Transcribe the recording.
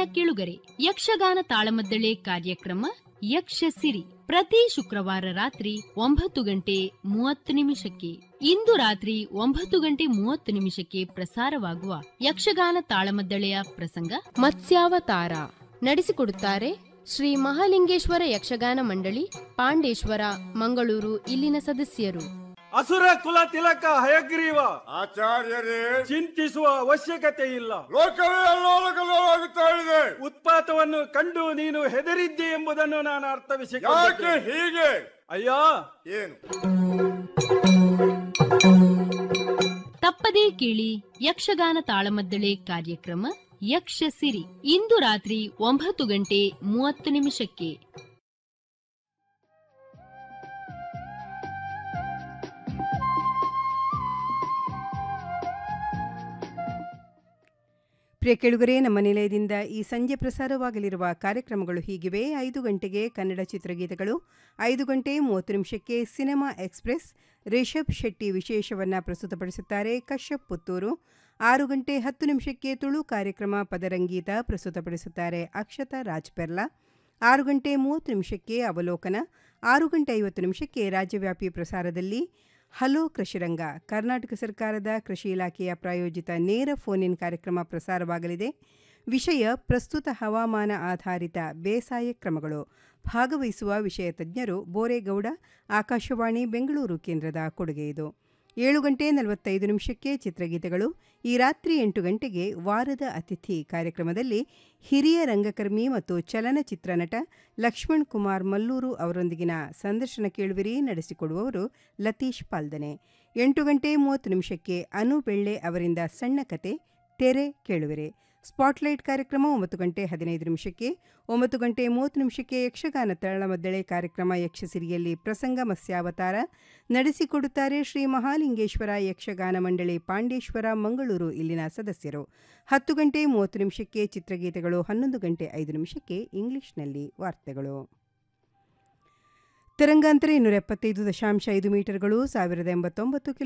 ಕೇಳುಗರೆ ಯಕ್ಷಗಾನ ತಾಳಮದ್ದಳೆ ಕಾರ್ಯಕ್ರಮ ಯಕ್ಷ ಸಿರಿ ಪ್ರತಿ ಶುಕ್ರವಾರ ರಾತ್ರಿ ಒಂಬತ್ತು ಗಂಟೆ ಮೂವತ್ತು ನಿಮಿಷಕ್ಕೆ ಇಂದು ರಾತ್ರಿ ಒಂಬತ್ತು ಗಂಟೆ ಮೂವತ್ತು ನಿಮಿಷಕ್ಕೆ ಪ್ರಸಾರವಾಗುವ ಯಕ್ಷಗಾನ ತಾಳಮದ್ದಳೆಯ ಪ್ರಸಂಗ ಮತ್ಸ್ಯಾವತಾರ ನಡೆಸಿಕೊಡುತ್ತಾರೆ ಶ್ರೀ ಮಹಾಲಿಂಗೇಶ್ವರ ಯಕ್ಷಗಾನ ಮಂಡಳಿ ಪಾಂಡೇಶ್ವರ ಮಂಗಳೂರು ಇಲ್ಲಿನ ಸದಸ್ಯರು ಅಸುರ ಕುಲ ತಿಲಕ ಹಯಗ್ರೀವ ಆಚಾರ್ಯರೇ ಚಿಂತಿಸುವ ಅವಶ್ಯಕತೆ ಇಲ್ಲ ಲೋಕವೇ ಅಲ್ಲೋಲಕಲ್ಲೋಲಾಗುತ್ತಾ ಇದೆ ಉತ್ಪಾತವನ್ನು ಕಂಡು ನೀನು ಹೆದರಿದ್ದೆ ಎಂಬುದನ್ನು ನಾನು ಯಾಕೆ ಅರ್ಥವಿಸಿಕೊಂಡೆ ಹೀಗೆ ಅಯ್ಯ ಏನು ತಪ್ಪದೇ ಕೇಳಿ ಯಕ್ಷಗಾನ ತಾಳಮದ್ದಳೆ ಕಾರ್ಯಕ್ರಮ ಯಕ್ಷ ಸಿರಿ ಇಂದು ರಾತ್ರಿ ಒಂಬತ್ತು ಗಂಟೆ ಮೂವತ್ತು ನಿಮಿಷಕ್ಕೆ ಪ್ರಿಯ ಕೆಳುಗರೆ ನಮ್ಮ ನಿಲಯದಿಂದ ಈ ಸಂಜೆ ಪ್ರಸಾರವಾಗಲಿರುವ ಕಾರ್ಯಕ್ರಮಗಳು ಹೀಗಿವೆ ಐದು ಗಂಟೆಗೆ ಕನ್ನಡ ಚಿತ್ರಗೀತೆಗಳು ಐದು ಗಂಟೆ ಮೂವತ್ತು ನಿಮಿಷಕ್ಕೆ ಸಿನಿಮಾ ಎಕ್ಸ್ಪ್ರೆಸ್ ರಿಷಬ್ ಶೆಟ್ಟಿ ವಿಶೇಷವನ್ನು ಪ್ರಸ್ತುತಪಡಿಸುತ್ತಾರೆ ಕಶ್ಯಪ್ ಪುತ್ತೂರು ಆರು ಗಂಟೆ ಹತ್ತು ನಿಮಿಷಕ್ಕೆ ತುಳು ಕಾರ್ಯಕ್ರಮ ಪದರಂಗೀತ ಪ್ರಸ್ತುತಪಡಿಸುತ್ತಾರೆ ಅಕ್ಷತಾ ರಾಜ್ಪೆರ್ಲಾ ಆರು ಗಂಟೆ ಮೂವತ್ತು ನಿಮಿಷಕ್ಕೆ ಅವಲೋಕನ ಆರು ಗಂಟೆ ಐವತ್ತು ನಿಮಿಷಕ್ಕೆ ರಾಜ್ಯವ್ಯಾಪಿ ಪ್ರಸಾರದಲ್ಲಿ ಹಲೋ ಕೃಷಿರಂಗ ಕರ್ನಾಟಕ ಸರ್ಕಾರದ ಕೃಷಿ ಇಲಾಖೆಯ ಪ್ರಾಯೋಜಿತ ನೇರ ಫೋನ್ ಇನ್ ಕಾರ್ಯಕ್ರಮ ಪ್ರಸಾರವಾಗಲಿದೆ ವಿಷಯ ಪ್ರಸ್ತುತ ಹವಾಮಾನ ಆಧಾರಿತ ಬೇಸಾಯ ಕ್ರಮಗಳು ಭಾಗವಹಿಸುವ ವಿಷಯ ತಜ್ಞರು ಬೋರೇಗೌಡ ಆಕಾಶವಾಣಿ ಬೆಂಗಳೂರು ಕೇಂದ್ರದ ಕೊಡುಗೆ ಇದು ಏಳು ಗಂಟೆ ನಲವತ್ತೈದು ನಿಮಿಷಕ್ಕೆ ಚಿತ್ರಗೀತೆಗಳು ಈ ರಾತ್ರಿ ಎಂಟು ಗಂಟೆಗೆ ವಾರದ ಅತಿಥಿ ಕಾರ್ಯಕ್ರಮದಲ್ಲಿ ಹಿರಿಯ ರಂಗಕರ್ಮಿ ಮತ್ತು ಚಲನಚಿತ್ರ ನಟ ಲಕ್ಷ್ಮಣ್ ಕುಮಾರ್ ಮಲ್ಲೂರು ಅವರೊಂದಿಗಿನ ಸಂದರ್ಶನ ಕೇಳುವಿರಿ ನಡೆಸಿಕೊಡುವವರು ಲತೀಶ್ ಪಾಲ್ದನೆ ಎಂಟು ಗಂಟೆ ಮೂವತ್ತು ನಿಮಿಷಕ್ಕೆ ಅನು ಬೆಳ್ಳೆ ಅವರಿಂದ ಸಣ್ಣ ಕತೆ ತೆರೆ ಕೇಳುವಿರಿ ಸ್ಪಾಟ್ಲೈಟ್ ಕಾರ್ಯಕ್ರಮ ಒಂಬತ್ತು ಗಂಟೆ ಹದಿನೈದು ನಿಮಿಷಕ್ಕೆ ಒಂಬತ್ತು ಗಂಟೆ ಮೂವತ್ತು ನಿಮಿಷಕ್ಕೆ ಯಕ್ಷಗಾನ ತಳಮದ್ದಳೆ ಕಾರ್ಯಕ್ರಮ ಯಕ್ಷಸಿರಿಯಲ್ಲಿ ಪ್ರಸಂಗ ಮತ್ಸ್ಯಾವತಾರ ನಡೆಸಿಕೊಡುತ್ತಾರೆ ಶ್ರೀ ಮಹಾಲಿಂಗೇಶ್ವರ ಯಕ್ಷಗಾನ ಮಂಡಳಿ ಪಾಂಡೇಶ್ವರ ಮಂಗಳೂರು ಇಲ್ಲಿನ ಸದಸ್ಯರು ಹತ್ತು ಗಂಟೆ ಮೂವತ್ತು ನಿಮಿಷಕ್ಕೆ ಚಿತ್ರಗೀತೆಗಳು ಹನ್ನೊಂದು ಗಂಟೆ ಐದು ನಿಮಿಷಕ್ಕೆ ಇಂಗ್ಲಿಷ್ನಲ್ಲಿ ವಾರ್ತೆಗಳು ತರಂಗಾಂತರ ಇನ್ನೂರ ಎಪ್ಪತ್ತೈದು ದಶಾಂಶ ಐದು ಮೀಟರ್ಗಳು ಸಾವಿರದ ಎಂಬತ್ತೊಂಬತ್ತು ಕಿಲೋ